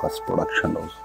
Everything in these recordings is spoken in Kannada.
ಫಸ್ಟ್ ಪ್ರೊಡಕ್ಷನ್ ಹೌಸ್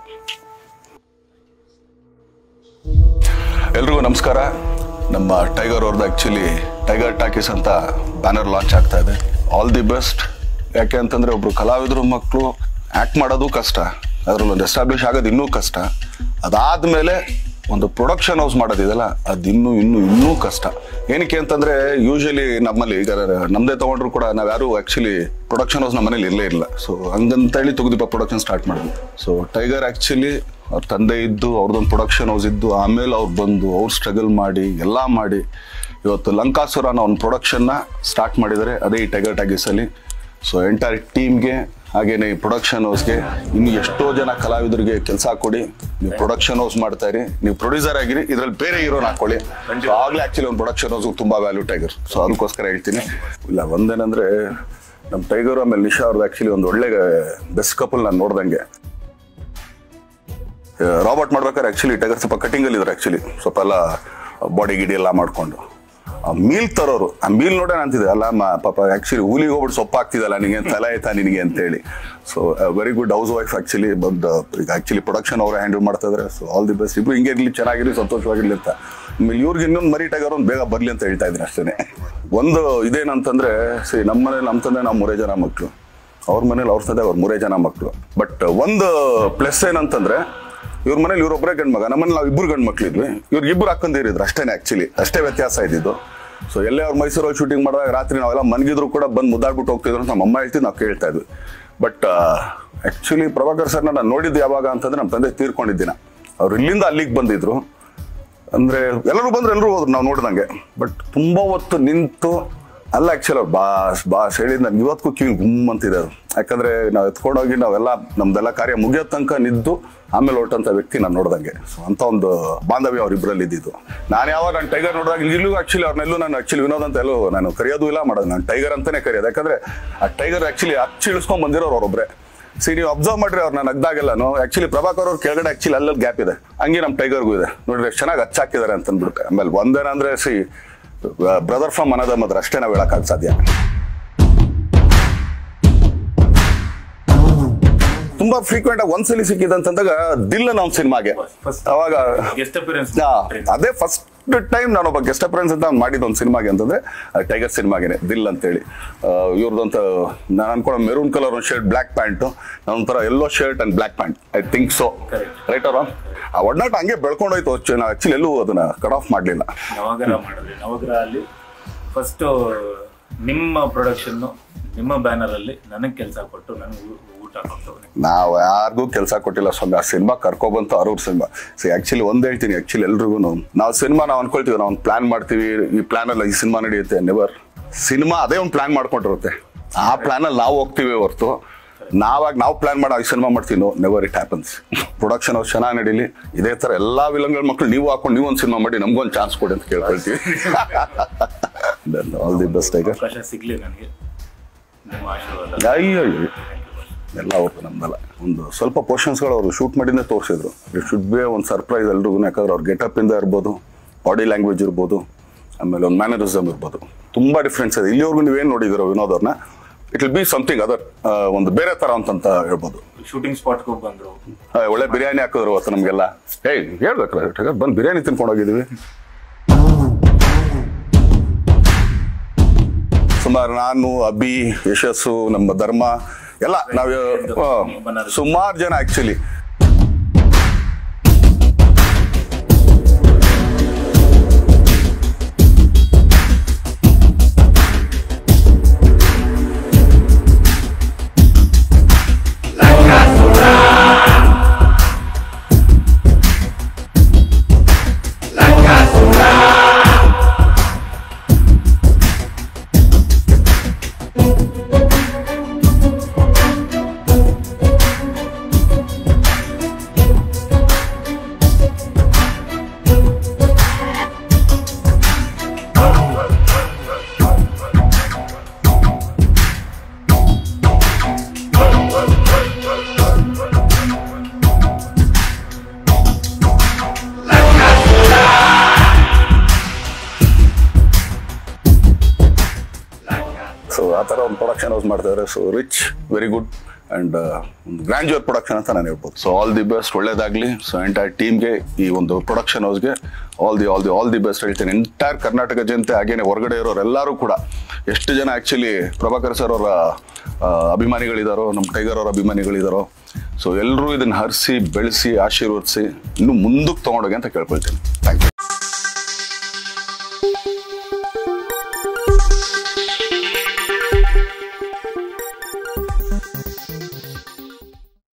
ಎಲ್ರಿಗೂ ನಮಸ್ಕಾರ ನಮ್ಮ ಟೈಗರ್ ಅವ್ರದ್ದು ಆ್ಯಕ್ಚುಲಿ ಟೈಗರ್ ಟಾಕೀಸ್ ಅಂತ ಬ್ಯಾನರ್ ಲಾಂಚ್ ಆಗ್ತಾ ಇದೆ ಆಲ್ ದಿ ಬೆಸ್ಟ್ ಯಾಕೆ ಅಂತಂದ್ರೆ ಒಬ್ರು ಕಲಾವಿದರು ಮಕ್ಕಳು ಆ್ಯಕ್ಟ್ ಮಾಡೋದು ಕಷ್ಟ ಅದ್ರಲ್ಲಿ ಒಂದು ಎಸ್ಟಾಬ್ಲಿಷ್ ಆಗೋದು ಇನ್ನೂ ಕಷ್ಟ ಅದಾದ್ಮೇಲೆ ಒಂದು ಪ್ರೊಡಕ್ಷನ್ ಹೌಸ್ ಮಾಡೋದಿದೆಯಲ್ಲ ಅದು ಇನ್ನೂ ಇನ್ನೂ ಇನ್ನೂ ಕಷ್ಟ ಏನಕ್ಕೆ ಅಂತಂದ್ರೆ ಯೂಶಲಿ ನಮ್ಮಲ್ಲಿ ಈಗ ನಮ್ಮದೇ ತಗೊಂಡ್ರು ಕೂಡ ನಾವು ಯಾರು ಆ್ಯಕ್ಚುಲಿ ಪ್ರೊಡಕ್ಷನ್ ಹೌಸ್ ನಮ್ಮ ಮನೇಲಿ ಇರಲೇ ಇಲ್ಲ ಸೊ ಹಂಗಂತೇಳಿ ತುಗುದೀಪ ಪ್ರೊಡಕ್ಷನ್ ಸ್ಟಾರ್ಟ್ ಮಾಡಿದ್ವಿ ಸೊ ಟೈಗರ್ ಆ್ಯಕ್ಚುಲಿ ಅವ್ರ ತಂದೆ ಇದ್ದು ಅವ್ರದ್ದೊಂದು ಪ್ರೊಡಕ್ಷನ್ ಹೌಸ್ ಇದ್ದು ಆಮೇಲೆ ಅವ್ರು ಬಂದು ಅವ್ರು ಸ್ಟ್ರಗಲ್ ಮಾಡಿ ಎಲ್ಲ ಮಾಡಿ ಇವತ್ತು ಲಂಕಾಸುರ ಅನ್ನೋ ಒಂದು ಪ್ರೊಡಕ್ಷನ್ನ ಸ್ಟಾರ್ಟ್ ಮಾಡಿದ್ದಾರೆ ಅದೇ ಈ ಟೈಗರ್ ಟ್ಯಾಗೀಸಲ್ಲಿ ಸೊ ಎಂಟೈರ್ ಟೀಮ್ಗೆ ಹಾಗೇನೆ ಈ ಪ್ರೊಡಕ್ಷನ್ ಹೌಸ್ಗೆ ಇನ್ನು ಎಷ್ಟೋ ಜನ ಕಲಾವಿದರಿಗೆ ಕೆಲಸ ಕೊಡಿ ನೀವು ಪ್ರೊಡಕ್ಷನ್ ಹೌಸ್ ಮಾಡ್ತಾ ಇರಿ ನೀವು ಪ್ರೊಡ್ಯೂಸರ್ ಆಗಿರಿ ಇದ್ರಲ್ಲಿ ಬೇರೆ ಹೀರೋನ ಹಾಕೊಳ್ಳಿ ಸೊ ಆಗ್ಲೇ ಆಕ್ಚುಲಿ ಒಂದು ಪ್ರೊಡಕ್ಷನ್ ಹೌಸ್ ತುಂಬಾ ವ್ಯಾಲ್ಯೂ ಟೈಗರ್ ಸೊ ಅದಕ್ಕೋಸ್ಕರ ಹೇಳ್ತೀನಿ ಇಲ್ಲ ಒಂದೇನಂದ್ರೆ ನಮ್ಮ ಟೈಗರ್ ಆಮೇಲೆ ನಿಶಾ ಅವ್ರದ್ದು ಆಕ್ಚುಲಿ ಒಂದು ಒಳ್ಳೆ ಬೆಸ್ಟ್ ಕಪಲ್ ನಾನು ನೋಡ್ದಂಗೆ ರಾಬರ್ಟ್ ಮಾಡ್ಬೇಕಾದ್ರೆ ಆಕ್ಚುಲಿ ಟೈಗರ್ ಸ್ವಲ್ಪ ಕಟಿಂಗ್ ಅಲ್ಲಿ ಇದ್ರು ಆಕ್ಚುಲಿ ಸ್ವಲ್ಪ ಎಲ್ಲ ಬಾಡಿ ಗಿಡಿ ಎಲ್ಲ ಮಾಡ್ಕೊಂಡು ಆ ಮೀಲ್ ತರೋರು ಆ ಮೀಲ್ ನೋಡೇ ಅಂತಿದೆ ಅಲ್ಲ ಮ- ಪಾಪ ಆಕ್ಚುಲಿ ಹುಲಿಗೆ ಹೋಗ್ಬಿಟ್ಟು ಸೊಪ್ಪು ಹಾಕ್ತಿದಲ್ಲ ನಿನಗೆ ತಲೆ ಆಯ್ತಾ ನಿನಗೆ ಅಂತೇಳಿ so very good housewife actually ಬಂದು ಈಗ ಆಕ್ಚುಲಿ ಪ್ರೊಡಕ್ಷನ್ ಅವರೇ ಹ್ಯಾಂಡಲ್ ಮಾಡ್ತಾ ಇದಾರೆ ಸೊ ಆಲ್ ದಿ ಬೆಸ್ಟ್ ಇಬ್ರು ಹಿಂಗೆ ಇರ್ಲಿ ಚೆನ್ನಾಗಿರ್ಲಿ ಸಂತೋಷವಾಗಿರ್ಲಿ ಅಂತ ಆಮೇಲೆ ಇವ್ರಿಗೆ ಇನ್ನೊಂದು ಮರಿ ಟೈಗರ್ ಒಂದು ಬೇಗ ಬರ್ಲಿ ಅಂತ ಹೇಳ್ತಾ ಇದ್ದೀನಿ ಅಷ್ಟೇ ಒಂದು ಇದೇನಂತಂದ್ರೆ ಸಿ ನಮ್ಮ ಮನೇಲಿ ನಮ್ಮ ತಂದೆ ನಾವು ಮೂರೇ ಜನ ಮಕ್ಕಳು ಅವ್ರ ಮನೇಲಿ ಅವ್ರ ತಂದೆ ಅವ್ರ ಮೂರೇ ಜನ ಮಕ್ಕಳು ಬಟ್ ಒಂದು ಪ್ಲಸ್ ಏನಂತಂದ್ರೆ ಇವ್ರ ಮನೇಲಿ ಇವ್ರೊಬ್ಬರೇ ಗಂಡ್ ಮಗ ನಮ್ಮಲ್ಲಿ ನಾವು ಇಬ್ರು ಗಂಡ್ ಮಕ್ಳಿದ್ವಿ ಇವ್ರಿಗೆ ಇಬ್ರು ಹಾಕೊಂಡಿರಿದ್ರು ಅಷ್ಟೇನೆ ಆಕ್ಚುಲಿ ಅಷ್ಟೇ ವ್ಯತ್ಯಾಸ ಇದ್ದಿದ್ದು ಸೊ ಎಲ್ಲೇ ಅವ್ರು ಮೈಸೂರಲ್ಲಿ ಶೂಟಿಂಗ್ ಮಾಡಿದಾಗ ರಾತ್ರಿ ನಾವೆಲ್ಲ ಮನ್ಗಿದ್ರು ಕೂಡ ಬಂದು ಮುದ್ದಾಡ್ಬಿಟ್ಟು ಹೋಗ್ತಿದ್ರು ಅಂತ ನಮ್ಮ ಅಮ್ಮ ಹೇಳ್ತಿದ್ದು ನಾವು ಕೇಳ್ತಾ ಇದ್ವಿ ಬಟ್ ಆಕ್ಚುಲಿ ಪ್ರಭಾಕರ್ ಸರ್ನ ನಾನು ನೋಡಿದ್ದು ಯಾವಾಗ ಅಂತಂದ್ರೆ ನಮ್ಮ ತಂದೆ ತೀರ್ಕೊಂಡಿದ್ದಿನ ಅವ್ರು ಇಲ್ಲಿಂದ ಅಲ್ಲಿಗೆ ಬಂದಿದ್ರು ಅಂದ್ರೆ ಎಲ್ಲರೂ ಬಂದ್ರು ಎಲ್ಲರೂ ಹೋದ್ರು ನಾವು ನೋಡ್ದಂಗೆ ಬಟ್ ತುಂಬಾ ಹೊತ್ತು ನಿಂತು ಅಲ್ಲ ಆಕ್ಚುಲಿ ಅವ್ರು ಬಾಸ್ ಬಾಸ್ ಹೇಳಿದ್ ನನ್ಗೆ ಇವತ್ತಿಗೂ ಕಿವಿ ಗುಮ್ ಅಂತಿದೆ ಅದು ಯಾಕಂದ್ರೆ ನಾವು ಎತ್ಕೊಂಡೋಗಿ ನಾವೆಲ್ಲ ನಮ್ದೆಲ್ಲ ಕಾರ್ಯ ಮುಗಿಯೋ ತನಕ ನಿದ್ದು ಆಮೇಲೆ ಹೊರಟಂತ ವ್ಯಕ್ತಿ ನಾನು ನೋಡ್ದಂಗೆ ಸೊ ಅಂತ ಒಂದು ಬಾಂಧವ್ಯ ಅವ್ರಿಬ್ರಲ್ಲಿ ಇದ್ದಿದ್ದು ನಾನು ಯಾವಾಗ ನಾನು ಟೈಗರ್ ನೋಡಿದಾಗ ಇಲ್ಲೂ ಆಕ್ಚುಲಿ ಅವ್ರನ್ನೆಲ್ಲೂ ನಾನು ಆಕ್ಚುಲಿ ವಿನೋದ್ ಅಂತ ಎಲ್ಲೂ ನಾನು ಕರೆಯೋದು ಇಲ್ಲ ಮಾಡೋದು ನಾನು ಟೈಗರ್ ಅಂತಾನೆ ಕರೆಯೋದು ಯಾಕಂದ್ರೆ ಆ ಟೈಗರ್ ಆಕ್ಚುಲಿ ಅಚ್ಚಿಳಿಸ್ಕೊಂಡ್ ಬಂದಿರೋರು ಅವರೊಬ್ರೆ ಸಿ ನೀವು ಅಬ್ಸರ್ವ್ ಮಾಡ್ರಿ ಅವ್ರನ್ನ ನಗ್ದಾಗೆಲ್ಲನು ಆಕ್ಚುಲಿ ಪ್ರಭಾಕರ್ ಅವ್ರ ಕೆಳಗಡೆ ಆಕ್ಚುಲಿ ಅಲ್ಲಲ್ಲಿ ಗ್ಯಾಪ್ ಇದೆ ಹಂಗೆ ನಮ್ಮ ಟೈಗರ್ಗೂ ಇದೆ ನೋಡ್ರಿ ಎಷ್ಟು ಚೆನ್ನಾಗಿ ಹಚ್ಚಾಕಿದ್ದಾರೆ ಅಂತ ಅಂದ್ಬಿಟ್ಟು ಆಮೇಲೆ ಒಂದೇನಂದ್ರೆ see brother from another mother ಅಷ್ಟೇ ನಾವು ಹೇಳಕ್ಕಾಗ ಸಾಧ್ಯ ತುಂಬಾ ಫ್ರೀಕ್ವೆಂಟ್ ಆಗಿ ಒಂದ್ಸಲಿ ಸಿಕ್ಕಿದಂತಂದಾಗ ದಿಲ್ಲ ನಾವು ಸಿನಿಮಾಗೆ First- ಅವಾಗ ಗೆಸ್ಟ್ ಅಪಿಯರೆನ್ಸ್ ಆ, ಅದೇ ಫಸ್ಟ್ ಟೈಮ್ ನಾನೊಬ್ಬ ಗೆಸ್ಟ್ ಅಪರೆನ್ಸ್ ಅಂತ ಮಾಡಿದ ಒಂದು ಸಿನಿಮಾಗೆ ಅಂತಂದ್ರೆ ಟೈಗರ್ ಸಿನಿಮಾಗೆನೆ ದಿಲ್ ಅಂತೇಳಿ ಇವ್ರದಂತ ನಾನು ಅನ್ಕೊಳ್ಳೋ ಮೆರೂನ್ ಕಲರ್ ಒಂದು ಶರ್ಟ್ ಬ್ಲ್ಯಾಕ್ ಪ್ಯಾಂಟ್ ಒಂಥರ yellow shirt and black pant I think so Correct. Right ಅವ್ರ ಆ ಒಡನಾಟ ಹಂಗೆ ಬೆಳ್ಕೊಂಡೋಯ್ತು ಆಕ್ಚುಲಿ ಎಲ್ಲೂ ಅದನ್ನ ಕಟ್ ಆಫ್ ಮಾಡಲಿಲ್ಲ ನವಗ್ರಹ ಮಾಡಿದ್ವಿ ನವಗ್ರಹ ಅಲ್ಲಿ ಫಸ್ಟ್ ನಿಮ್ಮ ಪ್ರೊಡಕ್ಷನ್ ನಿಮ್ಮ ಬ್ಯಾನರ್ ಅಲ್ಲಿ ನನಗೆ ಕೆಲಸ ಕೊಟ್ಟು ನನಗೆ ಊಟ ಕೊಟ್ಟು ನಾವು ಯಾರಿಗೂ ಕೆಲಸ ಕೊಟ್ಟಿಲ್ಲ ಸ್ವಾಮಿ ಆ ಸಿನಿಮಾ ಕರ್ಕೊಬಂತು ಅರೂರ್ ಸಿನಿಮಾ ಸೊ ಆಕ್ಚುಲಿ ಒಂದ್ ಹೇಳ್ತೀನಿ ಆಕ್ಚುಲಿ ಎಲ್ರಿಗೂ ನಾವು ಸಿನಿಮಾ ನಾವು ಅನ್ಕೊಳ್ತೀವಿ ನಾವು ಒಂದು ಪ್ಲಾನ್ ಮಾಡ್ತೀವಿ ಈ ಪ್ಲಾನ್ ಅಲ್ಲಿ ಈ ಸಿನಿಮಾ ನಡೆಯುತ್ತೆ ನೆವರ್ ಸಿನಿಮಾ ಅದೇ ಒಂದು ಪ್ಲಾನ್ ಮಾಡ್ಕೊಂಡಿರುತ್ತೆ ಆ ಪ್ಲಾನ್ ಅಲ್ಲಿ ನಾವು ಹೋಗ್ತೀವಿ ಹೊರತು ನಾವಾಗ ನಾವು ಪ್ಲಾನ್ ಮಾಡೋ ಈ ಸಿನಿಮಾ ಮಾಡ್ತೀವಿ no never it happens production ಅವ್ರು ಚೆನ್ನಾಗಿ ನಡೀಲಿ ಇದೇ ತರ ಎಲ್ಲಾ ವಿಲನ್ಗಳ ಮಕ್ಕಳು ನೀವು ಹಾಕೊಂಡು ನೀವು ಒಂದು ಸಿನಿಮಾ ಮಾಡಿ ನಮ್ಗೊಂದು ಚಾನ್ಸ್ ಕೊಡಿ ಅಂತ ಕೇಳ್ಕೊಳ್ತೀವಿ ಆಲ್ ದಿ ಬೆಸ್ಟ್ ಟೈಗರ್ ಅವಕಾಶ ಸಿಗ್ಲಿ ನನಗೆ ನಿಮ್ಮ ಆಶೀರ್ವಾದ ಅಯ್ಯೋ ಅಯ್ಯೋ. ಎಲ್ಲ ಅವ್ರದ್ದು ನಮ್ದಲ್ಲ ಒಂದು ಸ್ವಲ್ಪ ಪೋರ್ಷನ್ಸ್ಗಳು ಅವರು ಶೂಟ್ ಮಾಡಿಂದೇ ತೋರಿಸಿದ್ರು ಇಟ್ ಶುಡ್ ಬಿ ಒಂದು ಸರ್ಪ್ರೈಸ್ ಎಲ್ರಿಗೂ ಯಾಕಂದ್ರೆ ಅವ್ರ ಗೆಟಪ್ ಇಂದ ಇರ್ಬೋದು ಬಾಡಿ ಲ್ಯಾಂಗ್ವೇಜ್ ಇರ್ಬೋದು ಆಮೇಲೆ ಒಂದು ಮ್ಯಾನರಿಸಮ್ ಇರ್ಬೋದು ತುಂಬಾ ಡಿಫ್ರೆನ್ಸ್ ಇದೆ ಇಲ್ಲಿವರೆಗೂ ನೀವೇನು ನೋಡಿದಿರೋ ವಿನೋದ್ ಅವ್ರನ್ನ it will be something other ಒಂದು ಬೇರೆ ತರ ಅಂತಂತ ಹೇಳ್ಬೋದು ಶೂಟಿಂಗ್ ಸ್ಪಾಟ್ಗೆ ಹೋಗಿ ಬಂದ್ರು ಆ, ಒಳ್ಳೆ ಬಿರಿಯಾನಿ ಹಾಕಿದ್ರು ಅವತ್ತು ನಮಗೆಲ್ಲ ಏಯ್ ಹೇಳ್ಬೇಕಲ್ಲ ಬಂದು ಬಿರಿಯಾನಿ ತಿನ್ಕೊಂಡು ಹೋಗಿದ್ದೀವಿ ಸುಮಾರು ನಾನು ಅಭಿ ಯಶಸ್ಸು ನಮ್ಮ ಧರ್ಮ ಎಲ್ಲ ನಾವು ಸುಮಾರು ಜನ ಆಕ್ಚುಲಿ ಸೊ ಆ ಥರ ಒಂದು ಪ್ರೊಡಕ್ಷನ್ ಹೌಸ್ ಮಾಡ್ತಾ ಇದ್ದಾರೆ so rich very good and ಒಂದು ಗ್ರ್ಯಾಂಡ್ಯೂರ್ ಪ್ರೊಡಕ್ಷನ್ ಅಂತ ನಾನು ಹೇಳ್ಬೋದು ಸೊ ಆಲ್ ದಿ ಬೆಸ್ಟ್ ಒಳ್ಳೇದಾಗ್ಲಿ ಸೊ ಎಂಟೈರ್ ಟೀಮ್ಗೆ ಈ ಒಂದು ಪ್ರೊಡಕ್ಷನ್ ಹೌಸ್ಗೆ all the all the all the best ಹೇಳ್ತೀನಿ ಎಂಟೈರ್ ಕರ್ನಾಟಕ ಜನತೆ ಹಾಗೇನೆ ಹೊರಗಡೆ ಇರೋರು ಎಲ್ಲರೂ ಕೂಡ ಎಷ್ಟು ಜನ ಆ್ಯಕ್ಚುಲಿ ಪ್ರಭಾಕರ್ ಸರ್ ಅವರ ಆ, ಅಭಿಮಾನಿಗಳಿದಾರೋ ನಮ್ಮ ಟೈಗರ್ ಅವರ ಅಭಿಮಾನಿಗಳಿದಾರೋ ಸೊ ಎಲ್ಲರೂ ಇದನ್ನ ಹರಿಸಿ ಬೆಳೆಸಿ ಆಶೀರ್ವದಿಸಿ ಇನ್ನು ಮುಂದಕ್ಕೆ ತೊಗೊಂಡೋಗಿ ಅಂತ ಕೇಳ್ಕೊಳ್ತೀನಿ ಥ್ಯಾಂಕ್ ಯು